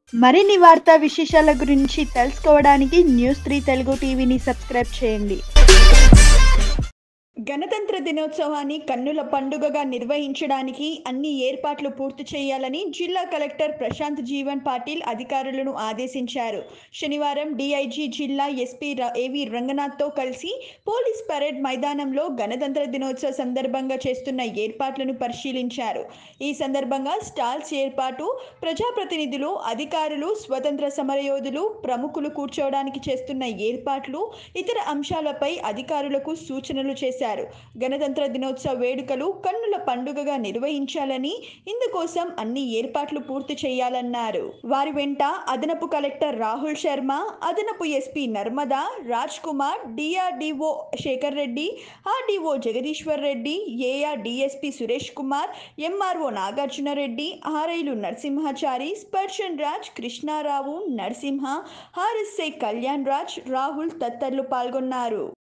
మరిన్ని వార్తా విశేషాల గురించి తెలుసుకోవడానికి న్యూస్ త్రీ తెలుగు టీవీని సబ్స్క్రైబ్ చేయండి గణతంత్ర దినోత్సవాన్ని కన్నుల పండుగగా నిర్వహించడానికి అన్ని ఏర్పాట్లు పూర్తి చేయాలని జిల్లా కలెక్టర్ ప్రశాంత్ జీవన్ పాటిల్ అధికారులను ఆదేశించారు శనివారం డిఐజీ జిల్లా ఎస్పీ ర- ఏవి రంగనాథ్తో కలిసి పోలీస్ పరేడ్ మైదానంలో గణతంత్ర దినోత్సవ సందర్భంగా చేస్తున్న ఏర్పాట్లను పరిశీలించారు ఈ సందర్భంగా స్టాల్స్ ఏర్పాటు ప్రజాప్రతినిధులు అధికారులు స్వతంత్ర సమరయోధులు ప్రముఖులు కూర్చోవడానికి చేస్తున్న ఏర్పాట్లు ఇతర అంశాలపై అధికారులకు సూచనలు చేశారు గణతంత్ర దినోత్సవ వేడుకలు కన్నుల పండుగగా నిర్వహించాలని ఇందుకోసం అన్ని ఏర్పాట్లు పూర్తి చేయాలన్నారు వారి వెంట అదనపు కలెక్టర్ రాహుల్ శర్మ అదనపు SP Narmada Raj Kumar DRDO Sekhar Reddy RDO Jagadeeswar Reddy AR DSP Suresh Kumar MRO Nagarjuna Reddy ఆర్ఐలు నరసింహాచారి స్పర్శన్ రాజ్ కృష్ణారావు నరసింహ హారిస్సే కళ్యాణ్ రాజ్ రాహుల్ తదితరులు పాల్గొన్నారు